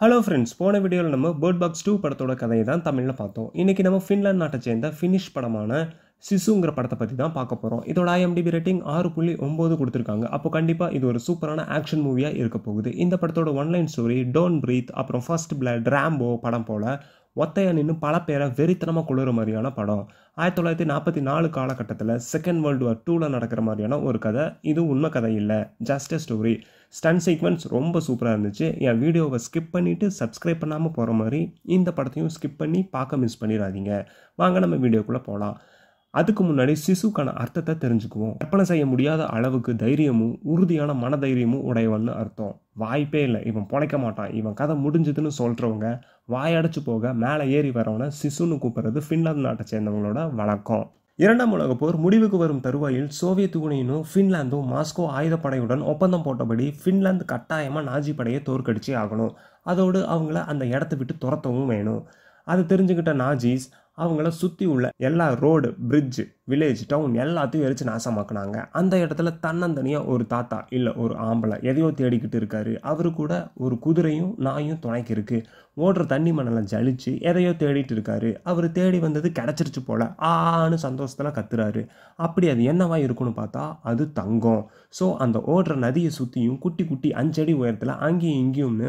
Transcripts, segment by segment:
hello friends போன வீடியோவில் நம்ம பேர்ட் பாக்ஸ் டூ படத்தோட கதையை தான் தமிழில் பார்த்தோம் இன்றைக்கி நம்ம ஃபின்லாந்து நாட்டை சேர்ந்த ஃபினிஷ் படமான சிசுங்கிற படத்தை பற்றி தான் பார்க்க போகிறோம் இதோட ஐஎம்டிபி ரேட்டிங் ஆறு புள்ளி ஒம்பது கொடுத்துருக்காங்க அப்போ கண்டிப்பாக இது ஒரு சூப்பரான ஆக்ஷன் மூவியாக இருக்க போகுது இந்த படத்தோட ஒன்லைன் ஸ்டோரி டோன் பிரீத் அப்புறம் ஃபர்ஸ்ட் பிளட் ரேம்போ படம் போல் ஒத்தையா நின்று பல பேரை வெறித்தனமாக குளிர மாதிரியான படம் ஆயிரத்தி தொள்ளாயிரத்தி நாற்பத்தி நாலு காலகட்டத்தில் செகண்ட் வேர்ல்டு வார் டூவில் நடக்கிற மாதிரியான ஒரு கதை இது உண்மை கதை இல்லை ஜஸ்ட் ஸ்டோரி ஸ்டன் சீக்வன்ஸ் ரொம்ப சூப்பராக இருந்துச்சு என் வீடியோவை ஸ்கிப் பண்ணிவிட்டு சப்ஸ்கிரைப் பண்ணாமல் போகிற மாதிரி இந்த படத்தையும் ஸ்கிப் பண்ணி பார்க்க மிஸ் பண்ணிடாதீங்க வாங்க நம்ம வீடியோக்குள்ளே போகலாம் அதுக்கு முன்னாடி சிசுக்கான அர்த்தத்தை தெரிஞ்சுக்குவோம் கற்பனை செய்ய முடியாத அளவுக்கு தைரியமும் உறுதியான மனதைரியமும் உடையவன்னு அர்த்தம் வாய்ப்பே இல்லை இவன் பொழைக்க மாட்டான் இவன் கதை முடிஞ்சதுன்னு சொல்கிறவங்க வாயடைச்சு போக மேலே ஏறி வரவனை சிசுன்னு கூப்பிட்றது ஃபின்லாந்து நாட்டை சேர்ந்தவங்களோட வழக்கம் இரண்டாம் உலகப் போர் முடிவுக்கு வரும் தருவாயில் சோவியத் யூனியனும் ஃபின்லாந்தும் மாஸ்கோ ஆயுதப்படையுடன் ஒப்பந்தம் போட்டபடி ஃபின்லாந்து கட்டாயமாக நாஜி படையை தோற்கடிச்சே ஆகணும் அதோடு அவங்கள அந்த இடத்த விட்டு துரத்தவும் வேணும் அதை தெரிஞ்சுக்கிட்ட நாஜிஸ் அவங்கள சுற்றி உள்ள எல்லா ரோடு பிரிட்ஜ் வில்லேஜ் டவுன் எல்லாத்தையும் எரிச்சு நாசமாக்குனாங்க அந்த இடத்துல தன்னந்தனியாக ஒரு தாத்தா இல்லை ஒரு ஆம்பளை எதையோ தேடிக்கிட்டு இருக்காரு அவரு கூட ஒரு குதிரையும் நாயும் துணைக்கு இருக்கு ஓடுற தண்ணி மணலை ஜலிச்சு எதையோ தேடிட்டு இருக்காரு அவர் தேடி வந்தது கிடச்சிருச்சு போல ஆன்னு சந்தோஷத்தில் கத்துறாரு அப்படி அது என்னவா இருக்குன்னு பார்த்தா அது தங்கம் ஸோ அந்த ஓடுற நதியை சுற்றியும் குட்டி குட்டி அஞ்சடி உயரத்தில் அங்கேயும் இங்கேயும்னு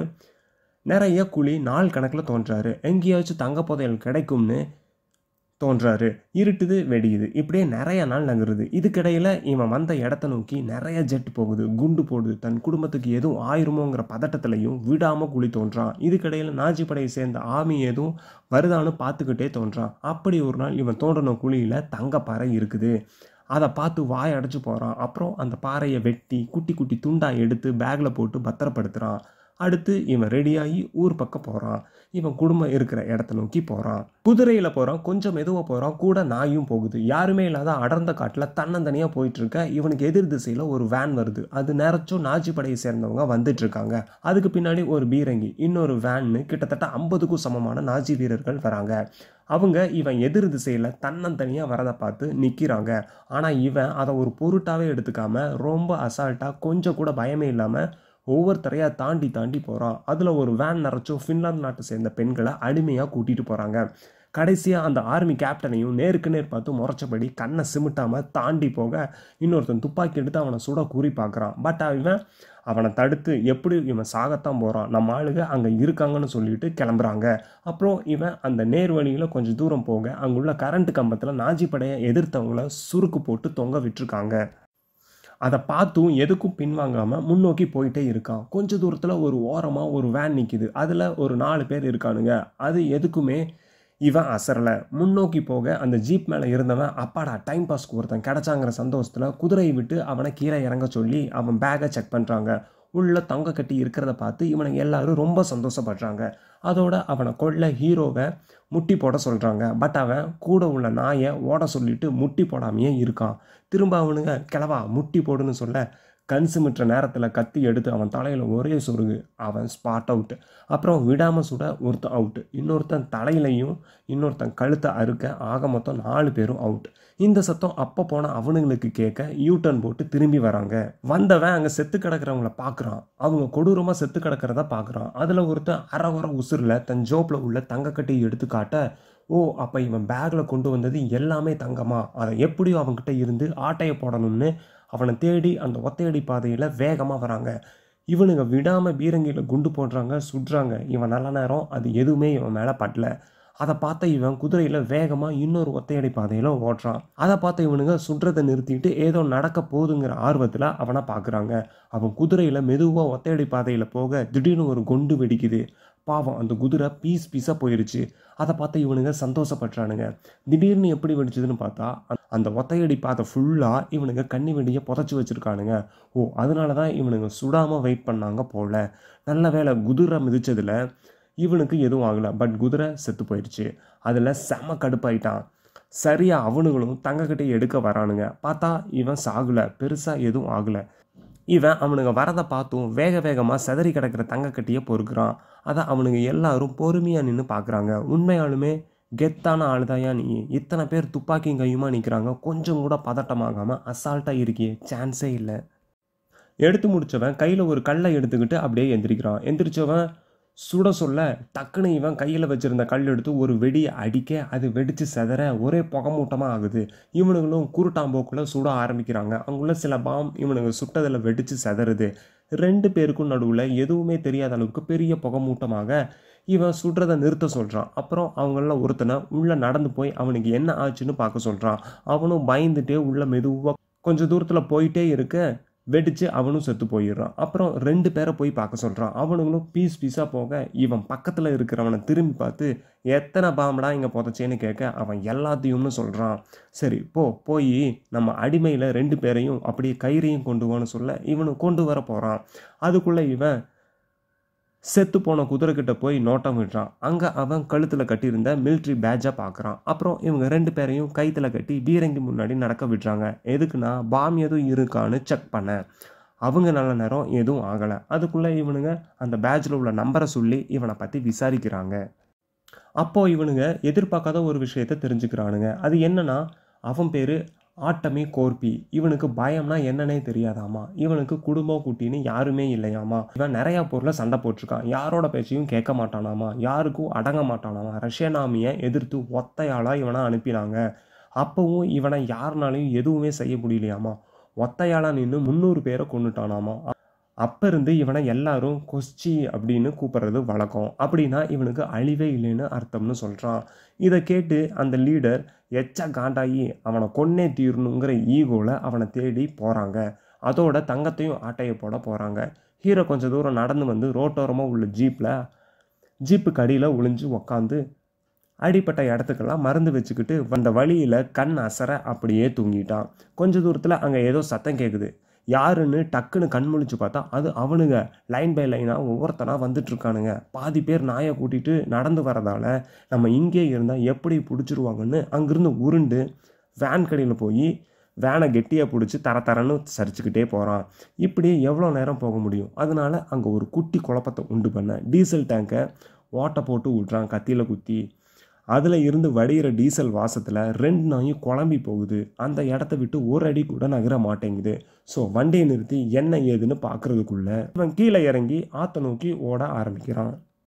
நிறைய குழி நாள் கணக்கில் தோன்றாரு எங்கேயாச்சும் தங்க புதையல் கிடைக்கும்னு தோன்றாரு இருட்டுது வெடியுது இப்படியே நிறைய நாள் நகருது இதுக்கிடையில் இவன் வந்த இடத்த நோக்கி நிறைய ஜெட் போகுது குண்டு போடுது தன் குடும்பத்துக்கு எதுவும் ஆயிருமோங்கிற பதட்டத்திலையும் விடாமல் குழி தோன்றான் இதுக்கிடையில் நாஜி படையை சேர்ந்த ஆமி எதுவும் வருதான்னு பார்த்துக்கிட்டே தோன்றான் அப்படி ஒரு நாள் இவன் தோன்றின குழியில் தங்கப்பாறை இருக்குது அதை பார்த்து வாய் அடைச்சு போகிறான் அப்புறம் அந்த பாறையை வெட்டி குட்டி குட்டி துண்டாக எடுத்து பேக்கில் போட்டு பத்திரப்படுத்துகிறான் அடுத்து இவன் ரெடியாகி ஊர் பக்கம் போகிறான் இவன் குடும்பம் இருக்கிற இடத்த நோக்கி போகிறான் குதிரையில் போகிறான் கொஞ்சம் மெதுவாக போகிறான் கூட நாயும் போகுது யாருமே இல்லாத அடர்ந்த காட்டில் தன்னந்தனியாக போயிட்டுருக்க இவனுக்கு எதிர் திசையில் ஒரு வேன் வருது அது நேரச்சும் நாஜி படையை சேர்ந்தவங்க வந்துட்டு இருக்காங்க அதுக்கு பின்னாடி ஒரு பீரங்கி இன்னொரு வேன்னு கிட்டத்தட்ட ஐம்பதுக்கும் சமமான நாஜி வீரர்கள் வராங்க அவங்க இவன் எதிர் திசையில் தன்னந்தனியாக வரதை பார்த்து நிற்கிறாங்க ஆனால் இவன் அதை ஒரு பொருட்டாவே எடுத்துக்காம ரொம்ப அசால்ட்டாக கொஞ்சம் கூட பயமே இல்லாமல் ஒவ்வொருத்தரையாக தாண்டி தாண்டி போகிறான் அதில் ஒரு வேன் நிறச்சும் ஃபின்லாந்து நாட்டை சேர்ந்த பெண்களை அடிமையாக கூட்டிகிட்டு போகிறாங்க கடைசியாக அந்த ஆர்மி கேப்டனையும் நேருக்கு நேர் பார்த்து முறைச்சபடி கண்ணை சிமிட்டாமல் தாண்டி போக இன்னொருத்தன் துப்பாக்கி எடுத்து அவனை சுட கூறி பார்க்குறான் பட் அவன் அவனை தடுத்து எப்படி இவன் சாகத்தான் போகிறான் நம்ம ஆளுங்க அங்கே இருக்காங்கன்னு சொல்லிட்டு கிளம்புறாங்க அப்புறம் இவன் அந்த நேர் வழியில் கொஞ்சம் தூரம் போக அங்குள்ள கரண்ட் கம்பத்தில் நாஜி படையை எதிர்த்தவங்கள சுருக்கு போட்டு தொங்க விட்டுருக்காங்க அதை பார்த்தும் எதுக்கும் பின்வாங்காமல் முன்னோக்கி போயிட்டே இருக்கான் கொஞ்ச தூரத்தில் ஒரு ஓரமாக ஒரு வேன் நிற்கிது அதில் ஒரு நாலு பேர் இருக்கானுங்க அது எதுக்குமே இவன் அசரலை முன்னோக்கி போக அந்த ஜீப் மேலே இருந்தவன் அப்பாடா டைம் பாஸ்க்கு ஒருத்தன் கிடச்சாங்கிற சந்தோஷத்தில் குதிரையை விட்டு அவனை கீழே இறங்க சொல்லி அவன் பேக்கை செக் பண்ணுறாங்க உள்ள தங்க கட்டி இருக்கிறத பார்த்து இவனுங்க எல்லாரும் ரொம்ப சந்தோஷப்படுறாங்க அதோட அவனை கொல்ல ஹீரோவை முட்டி போட சொல்கிறாங்க பட் அவன் கூட உள்ள நாயை ஓட சொல்லிட்டு முட்டி போடாமையே இருக்கான் திரும்ப அவனுங்க கிளவா முட்டி போடுன்னு சொல்ல கண் சிமிட்டுற நேரத்தில் கத்தி எடுத்து அவன் தலையில் ஒரே சொருகு அவன் ஸ்பாட் அவுட்டு அப்புறம் விடாமல் சுட ஒருத்தன் அவுட்டு இன்னொருத்தன் தலையிலையும் இன்னொருத்தன் கழுத்தை அறுக்க ஆக மொத்தம் நாலு பேரும் அவுட் இந்த சத்தம் அப்போ போன அவனுங்களுக்கு கேட்க யூ டர்ன் போட்டு திரும்பி வராங்க வந்தவன் அங்கே செத்து கிடக்கிறவங்கள பார்க்குறான் அவங்க கொடூரமாக செத்து கிடக்கிறத பார்க்குறான் அதில் ஒருத்தன் அறகுற உசுரில் தன் ஜோப்பில் உள்ள தங்கக்கட்டி எடுத்து காட்ட ஓ அப்போ இவன் பேக்கில் கொண்டு வந்தது எல்லாமே தங்கமா அதை எப்படியோ அவன்கிட்ட இருந்து ஆட்டையை போடணும்னு அவனை தேடி அந்த ஒத்தையடி பாதையில் வேகமாக வராங்க இவனுங்க விடாமல் பீரங்கியில் குண்டு போடுறாங்க சுடுறாங்க இவன் நல்ல நேரம் அது எதுவுமே இவன் மேலே பட்டல அதை பார்த்த இவன் குதிரையில் வேகமாக இன்னொரு ஒத்தையடி பாதையில் ஓடுறான் அதை பார்த்த இவனுங்க சுடுறதை நிறுத்திட்டு ஏதோ நடக்க போகுதுங்கிற ஆர்வத்தில் அவனை பார்க்குறாங்க அவன் குதிரையில் மெதுவாக ஒத்தையடி பாதையில் போக திடீர்னு ஒரு குண்டு வெடிக்குது பாவம் அந்த குதிரை பீஸ் பீஸாக போயிடுச்சு அதை பார்த்து இவனுங்க சந்தோஷப்படுறானுங்க திடீர்னு எப்படி வெடிச்சதுன்னு பார்த்தா அந்த ஒத்தையடி பாதை ஃபுல்லாக இவனுங்க கண்ணி வெடியை புதைச்சி வச்சுருக்கானுங்க ஓ அதனால தான் இவனுங்க சுடாமல் வெயிட் பண்ணாங்க போல நல்ல வேலை குதிரை மிதிச்சதில் இவனுக்கு எதுவும் ஆகலை பட் குதிரை செத்து போயிடுச்சு அதில் செம கடுப்பாயிட்டான் சரியாக அவனுங்களும் தங்கக்கிட்டே எடுக்க வரானுங்க பார்த்தா இவன் சாகலை பெருசாக எதுவும் ஆகலை இவன் அவனுங்க வரதை பார்த்தும் வேக வேகமாக செதறி கிடக்கிற தங்கக்கட்டியை பொறுக்கிறான் அதை அவனுங்க எல்லாரும் பொறுமையாக நின்று பார்க்குறாங்க உண்மையாலுமே கெத்தான ஆளுதாயா நீ இத்தனை பேர் துப்பாக்கியும் கையுமா நிற்கிறாங்க கொஞ்சம் கூட பதட்டமாகாமல் அசால்ட்டாக இருக்கியே சான்ஸே இல்லை எடுத்து முடிச்சவன் கையில் ஒரு கல்லை எடுத்துக்கிட்டு அப்படியே எந்திரிக்கிறான் எந்திரிச்சவன் சுட சொல்ல டக்குன்னு இவன் கையில் வச்சிருந்த கல் எடுத்து ஒரு வெடியை அடிக்க அது வெடித்து செதற ஒரே புகமூட்டமாக ஆகுது இவனுங்களும் குருட்டாம்போக்குள்ள சுட ஆரம்பிக்கிறாங்க அங்குள்ள சில பாம் இவனுங்க சுட்டதில் வெடித்து செதறுது ரெண்டு பேருக்கும் நடுவில் எதுவுமே தெரியாத அளவுக்கு பெரிய புகமூட்டமாக இவன் சுடுறதை நிறுத்த சொல்கிறான் அப்புறம் அவங்கள ஒருத்தனை உள்ளே நடந்து போய் அவனுக்கு என்ன ஆச்சுன்னு பார்க்க சொல்கிறான் அவனும் பயந்துட்டே உள்ள மெதுவாக கொஞ்சம் தூரத்தில் போயிட்டே இருக்க வெடிச்சு அவனும் செத்து போயிடுறான் அப்புறம் ரெண்டு பேரை போய் பார்க்க சொல்கிறான் அவனுங்களும் பீஸ் பீஸாக போக இவன் பக்கத்தில் இருக்கிறவனை திரும்பி பார்த்து எத்தனை பாம்படா இங்கே புதைச்சேன்னு கேட்க அவன் எல்லாத்தையும்னு சொல்கிறான் சரி போ போய் நம்ம அடிமையில் ரெண்டு பேரையும் அப்படியே கயிறையும் கொண்டு வான்னு சொல்ல இவனு கொண்டு வர போகிறான் அதுக்குள்ளே இவன் செத்து போன குதிரைக்கிட்ட போய் நோட்டம் விடுறான் அங்கே அவன் கழுத்தில் கட்டியிருந்த மிலிட்ரி பேட்சை பார்க்குறான் அப்புறம் இவங்க ரெண்டு பேரையும் கைத்தில் கட்டி பீரங்கி முன்னாடி நடக்க விடுறாங்க எதுக்குன்னா பாம் எதுவும் இருக்கான்னு செக் பண்ண அவங்க நல்ல நேரம் எதுவும் ஆகலை அதுக்குள்ளே இவனுங்க அந்த பேட்சில் உள்ள நம்பரை சொல்லி இவனை பற்றி விசாரிக்கிறாங்க அப்போது இவனுங்க எதிர்பார்க்காத ஒரு விஷயத்தை தெரிஞ்சுக்கிறானுங்க அது என்னன்னா அவன் பேர் ஆட்டமே கோர்பி இவனுக்கு பயம்னா என்னன்னே தெரியாதாமா இவனுக்கு குடும்பம் குட்டின்னு யாருமே இல்லையாமா இவன் நிறையா பொருளை சண்டை போட்டிருக்கான் யாரோட பேச்சையும் கேட்க மாட்டானாமா யாருக்கும் அடங்க மாட்டானாமா ரஷ்யனாமியை எதிர்த்து ஒத்தையாளாக இவனை அனுப்பினாங்க அப்பவும் இவனை யாருனாலையும் எதுவுமே செய்ய முடியலையாமா ஒத்தையாளாக நின்று முந்நூறு பேரை கொண்டுட்டானாமா அப்போ இருந்து இவனை எல்லாரும் கொஸ்டி அப்படின்னு கூப்பிடுறது வழக்கம் அப்படின்னா இவனுக்கு அழிவே இல்லைன்னு அர்த்தம்னு சொல்கிறான் இதை கேட்டு அந்த லீடர் எச்ச காண்டாகி அவனை கொன்னே தீரணுங்கிற ஈகோவில் அவனை தேடி போகிறாங்க அதோட தங்கத்தையும் ஆட்டையை போட போகிறாங்க ஹீரோ கொஞ்சம் தூரம் நடந்து வந்து ரோட்டோரமாக உள்ள ஜீப்பில் ஜீப்புக்கு அடியில் ஒளிஞ்சு உக்காந்து அடிப்பட்ட இடத்துக்கெல்லாம் மருந்து வச்சுக்கிட்டு வந்த வழியில் கண் அசர அப்படியே தூங்கிட்டான் கொஞ்ச தூரத்தில் அங்கே ஏதோ சத்தம் கேட்குது யாருன்னு டக்குன்னு கண் முழிச்சு பார்த்தா அது அவனுங்க லைன் பை லைனாக ஒவ்வொருத்தனாக வந்துட்டுருக்கானுங்க பாதி பேர் நாயை கூட்டிகிட்டு நடந்து வரதால நம்ம இங்கே இருந்தால் எப்படி பிடிச்சிருவாங்கன்னு அங்கேருந்து உருண்டு வேன் கடையில் போய் வேனை கெட்டியாக பிடிச்சி தர தரன்னு சரிச்சுக்கிட்டே போகிறான் இப்படி எவ்வளோ நேரம் போக முடியும் அதனால அங்கே ஒரு குட்டி குழப்பத்தை உண்டு பண்ண டீசல் டேங்கை ஓட்டை போட்டு விட்றான் கத்தியில் குத்தி அதில் இருந்து வடிகிற டீசல் வாசத்தில் ரெண்டு நாயும் குழம்பி போகுது அந்த இடத்த விட்டு ஒரு அடி கூட நகர மாட்டேங்குது ஸோ வண்டியை நிறுத்தி என்ன ஏதுன்னு பார்க்கறதுக்குள்ள இவன் கீழே இறங்கி ஆற்ற நோக்கி ஓட ஆரம்பிக்கிறான்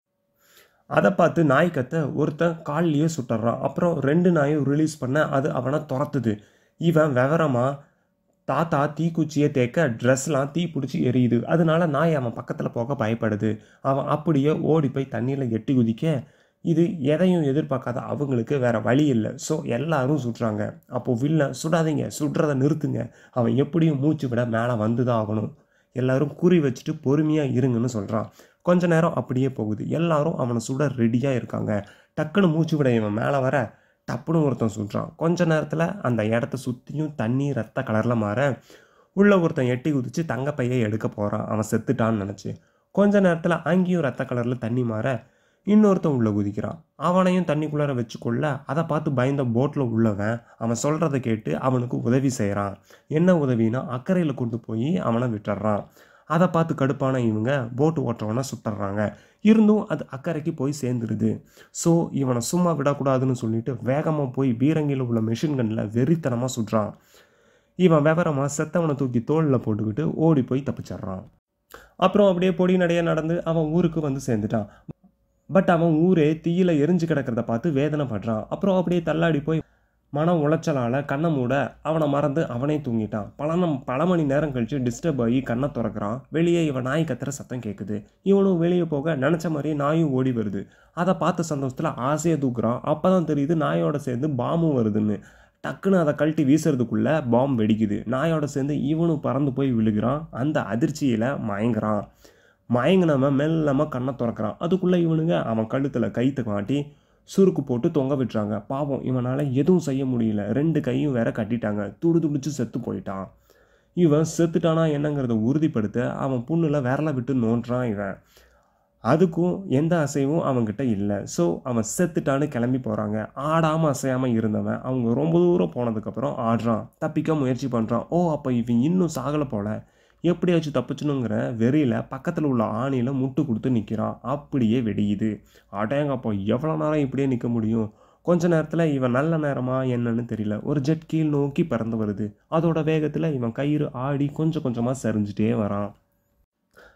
அதை பார்த்து நாய் கத்த ஒருத்தன் கால்லையே சுட்டுறான் அப்புறம் ரெண்டு நாயும் ரிலீஸ் பண்ண அது அவனை துரத்துது இவன் விவரமாக தாத்தா தீக்குச்சியை தேக்க ட்ரெஸ்லாம் தீ பிடிச்சி எரியுது அதனால நாய் அவன் பக்கத்தில் போக பயப்படுது அவன் அப்படியே ஓடி போய் தண்ணியில் எட்டி குதிக்க இது எதையும் எதிர்பார்க்காத அவங்களுக்கு வேற வழி இல்லை ஸோ எல்லாரும் சுடுறாங்க அப்போது வில்லன் சுடாதீங்க சுடுறதை நிறுத்துங்க அவன் எப்படியும் மூச்சு விட மேலே வந்து தான் ஆகணும் எல்லாரும் குறி வச்சுட்டு பொறுமையாக இருங்கன்னு சொல்கிறான் கொஞ்ச நேரம் அப்படியே போகுது எல்லாரும் அவனை சுட ரெடியாக இருக்காங்க டக்குன்னு மூச்சு விட இவன் மேலே வர டப்புன்னு ஒருத்தன் சுடுறான் கொஞ்ச நேரத்தில் அந்த இடத்த சுற்றியும் தண்ணி ரத்த கலரில் மாற உள்ள ஒருத்தன் எட்டி குதிச்சு தங்கப்பையை எடுக்க போகிறான் அவன் செத்துட்டான்னு நினச்சி கொஞ்ச நேரத்தில் அங்கேயும் ரத்த கலரில் தண்ணி மாற இன்னொருத்தன் உள்ளே குதிக்கிறான் அவனையும் தண்ணிக்குள்ளார வச்சுக்கொள்ள அதை பார்த்து பயந்த போட்டில் உள்ளவன் அவன் சொல்கிறத கேட்டு அவனுக்கு உதவி செய்கிறான் என்ன உதவினா அக்கறையில் கொண்டு போய் அவனை விட்டுறான் அதை பார்த்து கடுப்பான இவங்க போட்டு ஓட்டுறவனை சுட்டுறாங்க இருந்தும் அது அக்கறைக்கு போய் சேர்ந்துருது ஸோ இவனை சும்மா விடக்கூடாதுன்னு சொல்லிட்டு வேகமாக போய் பீரங்கியில் உள்ள மிஷின் கன்னில் வெறித்தனமாக சுடுறான் இவன் விவரமாக செத்தவனை தூக்கி தோளில் போட்டுக்கிட்டு ஓடி போய் தப்பிச்சிட்றான் அப்புறம் அப்படியே பொடி நடைய நடந்து அவன் ஊருக்கு வந்து சேர்ந்துட்டான் பட் அவன் ஊரே தீயில எரிஞ்சு கிடக்கிறத பார்த்து வேதனைப்படுறான் அப்புறம் அப்படியே தள்ளாடி போய் மன உளைச்சலால் கண்ணை மூட அவனை மறந்து அவனே தூங்கிட்டான் பல நம் பல மணி நேரம் கழிச்சு டிஸ்டர்ப் ஆகி கண்ணை திறக்கிறான் வெளியே இவன் நாய் கத்துற சத்தம் கேட்குது இவனும் வெளியே போக நினச்ச மாதிரியே நாயும் ஓடி வருது அதை பார்த்த சந்தோஷத்தில் ஆசையை தூக்குறான் அப்போ தான் தெரியுது நாயோட சேர்ந்து பாம்பும் வருதுன்னு டக்குன்னு அதை கழட்டி வீசுறதுக்குள்ள பாம்பு வெடிக்குது நாயோட சேர்ந்து இவனும் பறந்து போய் விழுகிறான் அந்த அதிர்ச்சியில் மயங்குறான் மயங்கினவன் மெல்லமாக கண்ணை திறக்கிறான் அதுக்குள்ளே இவனுங்க அவன் கழுத்தில் கைத்தை காட்டி சுருக்கு போட்டு தொங்க விட்டுறாங்க பாவம் இவனால் எதுவும் செய்ய முடியல ரெண்டு கையும் வேற கட்டிட்டாங்க துடு துடிச்சு செத்து போயிட்டான் இவன் செத்துட்டானா என்னங்கிறத உறுதிப்படுத்த அவன் புண்ணில் விரல விட்டு நோண்டுறான் இவன் அதுக்கும் எந்த அசைவும் அவன்கிட்ட இல்லை ஸோ அவன் செத்துட்டான்னு கிளம்பி போகிறாங்க ஆடாமல் அசையாமல் இருந்தவன் அவங்க ரொம்ப தூரம் போனதுக்கப்புறம் ஆடுறான் தப்பிக்க முயற்சி பண்ணுறான் ஓ அப்போ இவன் இன்னும் சாகலை போல எப்படியாச்சும் தப்பிச்சணுங்கிற வெறியில் பக்கத்தில் உள்ள ஆணியில் முட்டு கொடுத்து நிற்கிறான் அப்படியே வெடியுது அடேங்கப்போ எவ்வளோ நேரம் இப்படியே நிற்க முடியும் கொஞ்ச நேரத்தில் இவன் நல்ல நேரமா என்னன்னு தெரியல ஒரு ஜெட் கீழ் நோக்கி பறந்து வருது அதோட வேகத்தில் இவன் கயிறு ஆடி கொஞ்சம் கொஞ்சமாக சரிஞ்சிட்டே வரான்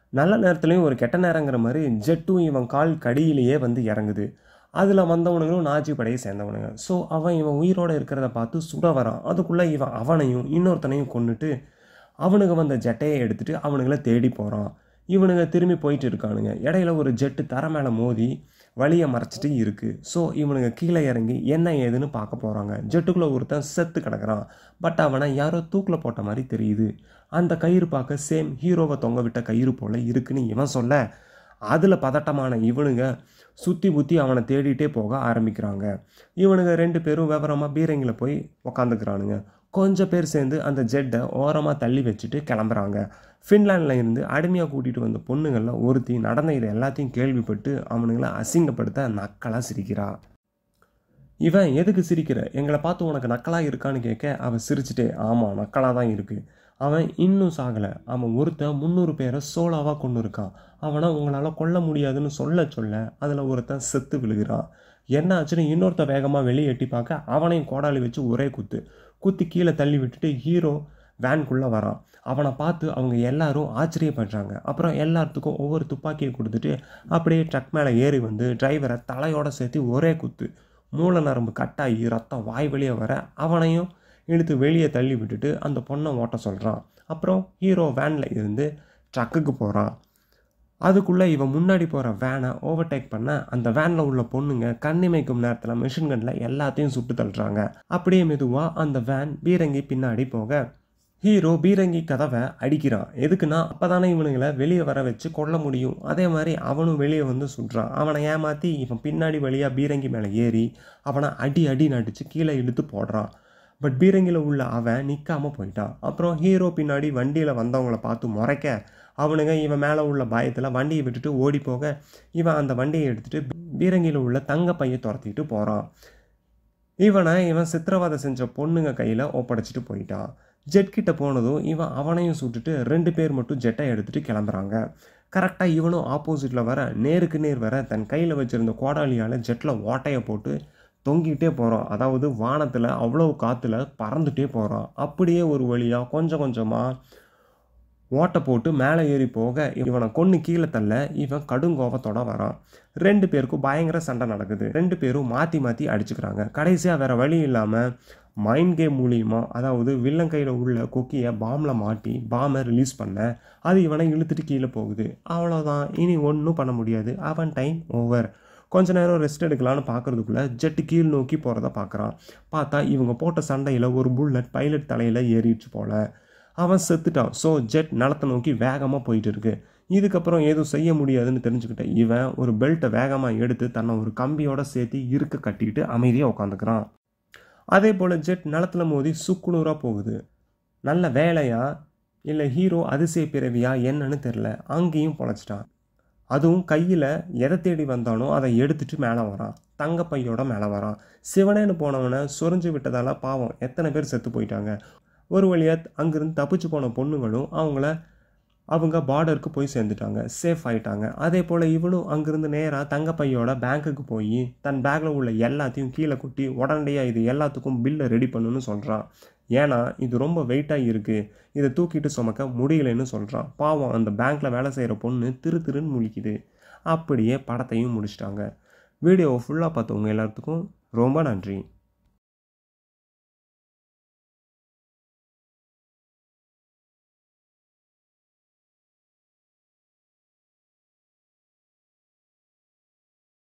நல்ல நேரத்துலையும் ஒரு கெட்ட நேரங்கிற மாதிரி ஜெட்டும் இவன் கால் கடியிலேயே வந்து இறங்குது அதில் வந்தவனுங்களும் நாஜி படையை சேர்ந்தவனுங்க ஸோ அவன் இவன் உயிரோடு இருக்கிறத பார்த்து சுட வரான் அதுக்குள்ளே இவன் அவனையும் இன்னொருத்தனையும் கொண்டுட்டு அவனுங்க வந்த ஜெட்டையை எடுத்துட்டு அவனுங்கள தேடி போகிறான் இவனுங்க திரும்பி போயிட்டு இருக்கானுங்க இடையில ஒரு ஜெட்டு தர மேலே மோதி வழியை மறைச்சிட்டு இருக்குது ஸோ இவனுங்க கீழே இறங்கி என்ன ஏதுன்னு பார்க்க போகிறாங்க ஜெட்டுக்குள்ளே ஒருத்தன் செத்து கிடக்குறான் பட் அவனை யாரோ தூக்கில் போட்ட மாதிரி தெரியுது அந்த கயிறு பார்க்க சேம் ஹீரோவை தொங்க விட்ட கயிறு போல் இருக்குன்னு இவன் சொல்ல அதில் பதட்டமான இவனுங்க சுற்றி புத்தி அவனை தேடிட்டே போக ஆரம்பிக்கிறாங்க இவனுங்க ரெண்டு பேரும் விவரமாக பீரங்கில் போய் உக்காந்துக்கிறானுங்க கொஞ்சம் பேர் சேர்ந்து அந்த ஜெட்டை ஓரமாக தள்ளி வச்சுட்டு கிளம்புறாங்க ஃபின்லாண்டில் இருந்து அடிமையாக கூட்டிகிட்டு வந்த பொண்ணுங்களில் ஒருத்தி நடந்த இது எல்லாத்தையும் கேள்விப்பட்டு அவனுங்களை அசிங்கப்படுத்த நக்கலாக சிரிக்கிறா இவன் எதுக்கு சிரிக்கிற எங்களை பார்த்து உனக்கு நக்கலாக இருக்கான்னு கேட்க அவன் சிரிச்சிட்டே ஆமாம் நக்கலாக தான் இருக்குது அவன் இன்னும் சாகலை அவன் ஒருத்தன் முந்நூறு பேரை சோலாவாக கொண்டு இருக்கான் அவனை உங்களால் கொல்ல முடியாதுன்னு சொல்ல சொல்ல அதில் ஒருத்தன் செத்து விழுகிறான் என்ன ஆச்சுன்னு இன்னொருத்த வேகமாக வெளியே எட்டி பார்க்க அவனையும் கோடாலி வச்சு ஒரே குத்து குத்தி கீழே தள்ளி விட்டுட்டு ஹீரோ வேன்குள்ளே வரான் அவனை பார்த்து அவங்க எல்லாரும் ஆச்சரியப்படுறாங்க அப்புறம் எல்லாத்துக்கும் ஒவ்வொரு துப்பாக்கியை கொடுத்துட்டு அப்படியே ட்ரக் மேலே ஏறி வந்து டிரைவரை தலையோட சேர்த்து ஒரே குத்து மூல நரம்பு கட்டாகி ரத்தம் வாய் வெளியே வர அவனையும் இழுத்து வெளியே தள்ளி விட்டுட்டு அந்த பொண்ணை ஓட்ட சொல்கிறான் அப்புறம் ஹீரோ வேனில் இருந்து ட்ரக்குக்கு போகிறான் அதுக்குள்ளே இவன் முன்னாடி போகிற வேனை ஓவர்டேக் பண்ண அந்த வேனில் உள்ள பொண்ணுங்க கண்ணிமைக்கும் நேரத்தில் மிஷின் கன்னில் எல்லாத்தையும் சுட்டு தள்ளுறாங்க அப்படியே மெதுவாக அந்த வேன் பீரங்கி பின்னாடி போக ஹீரோ பீரங்கி கதவை அடிக்கிறான் எதுக்குன்னா அப்போ தானே இவனுங்களை வெளியே வர வச்சு கொல்ல முடியும் அதே மாதிரி அவனும் வெளியே வந்து சுடுறான் அவனை ஏமாற்றி இவன் பின்னாடி வழியாக பீரங்கி மேலே ஏறி அவனை அடி அடி நடித்து கீழே இழுத்து போடுறான் பட் பீரங்கியில் உள்ள அவன் நிற்காம போயிட்டான் அப்புறம் ஹீரோ பின்னாடி வண்டியில் வந்தவங்கள பார்த்து முறைக்க அவனுங்க இவன் மேலே உள்ள பயத்தில் வண்டியை விட்டுட்டு ஓடி போக இவன் அந்த வண்டியை எடுத்துகிட்டு பீரங்கியில் உள்ள தங்க பையை துரத்திட்டு போகிறான் இவனை இவன் சித்திரவதை செஞ்ச பொண்ணுங்க கையில் ஒப்படைச்சிட்டு போயிட்டான் ஜெட் கிட்ட போனதும் இவன் அவனையும் சுட்டுட்டு ரெண்டு பேர் மட்டும் ஜெட்டை எடுத்துகிட்டு கிளம்புறாங்க கரெக்டாக இவனும் ஆப்போசிட்டில் வர நேருக்கு நேர் வர தன் கையில் வச்சுருந்த கோடாலியால் ஜெட்டில் ஓட்டையை போட்டு தொங்கிட்டே போகிறான் அதாவது வானத்தில் அவ்வளோ காற்றுல பறந்துட்டே போகிறான் அப்படியே ஒரு வழியாக கொஞ்சம் கொஞ்சமாக ஓட்டை போட்டு மேலே ஏறி போக இவனை கொன்று கீழே தள்ள இவன் கடுங்கோபத்தோட வரான் ரெண்டு பேருக்கும் பயங்கர சண்டை நடக்குது ரெண்டு பேரும் மாற்றி மாற்றி அடிச்சுக்கிறாங்க கடைசியாக வேறு வழி இல்லாமல் மைண்ட் கேம் மூலியமாக அதாவது வில்லன் கையில் உள்ள கொக்கியை பாம்பில் மாட்டி பாமை ரிலீஸ் பண்ண அது இவனை இழுத்துட்டு கீழே போகுது அவ்வளோதான் இனி ஒன்றும் பண்ண முடியாது அவன் டைம் ஓவர் கொஞ்ச நேரம் ரெஸ்ட் எடுக்கலான்னு பார்க்கறதுக்குள்ள ஜெட்டு கீழ் நோக்கி போகிறத பார்க்குறான் பார்த்தா இவங்க போட்ட சண்டையில் ஒரு புல்லட் பைலட் தலையில் ஏறிடுச்சு போல அவன் செத்துட்டான் ஸோ ஜெட் நிலத்தை நோக்கி வேகமாக போயிட்டு இருக்கு இதுக்கப்புறம் எதுவும் செய்ய முடியாதுன்னு தெரிஞ்சுக்கிட்ட இவன் ஒரு பெல்ட்டை வேகமாக எடுத்து தன்னை ஒரு கம்பியோட சேர்த்து இருக்க கட்டிக்கிட்டு அமைதியாக உட்காந்துக்கிறான் அதே போல் ஜெட் நிலத்துல மோதி சுக்குநூறாக போகுது நல்ல வேலையா இல்லை ஹீரோ அதிசய பிறவியா என்னன்னு தெரில அங்கேயும் பொழைச்சிட்டான் அதுவும் கையில் எதை தேடி வந்தானோ அதை எடுத்துட்டு மேலே வரான் தங்கப்பையோட மேலே வரான் சிவனேன்னு போனவனை சொரிஞ்சு விட்டதால பாவம் எத்தனை பேர் செத்து போயிட்டாங்க ஒரு வழியாக அங்கேருந்து தப்பிச்சு போன பொண்ணுங்களும் அவங்கள அவங்க பார்டருக்கு போய் சேர்ந்துட்டாங்க சேஃப் ஆயிட்டாங்க அதே போல் இவனும் அங்கேருந்து நேராக தங்கப்பையோட பேங்க்குக்கு போய் தன் பேக்கில் உள்ள எல்லாத்தையும் கீழே குட்டி உடனடியாக இது எல்லாத்துக்கும் பில்லை ரெடி பண்ணுன்னு சொல்கிறான் ஏன்னா இது ரொம்ப வெயிட்டாக இருக்குது இதை தூக்கிட்டு சுமக்க முடியலைன்னு சொல்கிறான் பாவம் அந்த பேங்க்கில் வேலை செய்கிற பொண்ணு திரு திருன்னு முழிக்குது அப்படியே படத்தையும் முடிச்சிட்டாங்க வீடியோவை ஃபுல்லாக பார்த்தவங்க எல்லாத்துக்கும் ரொம்ப நன்றி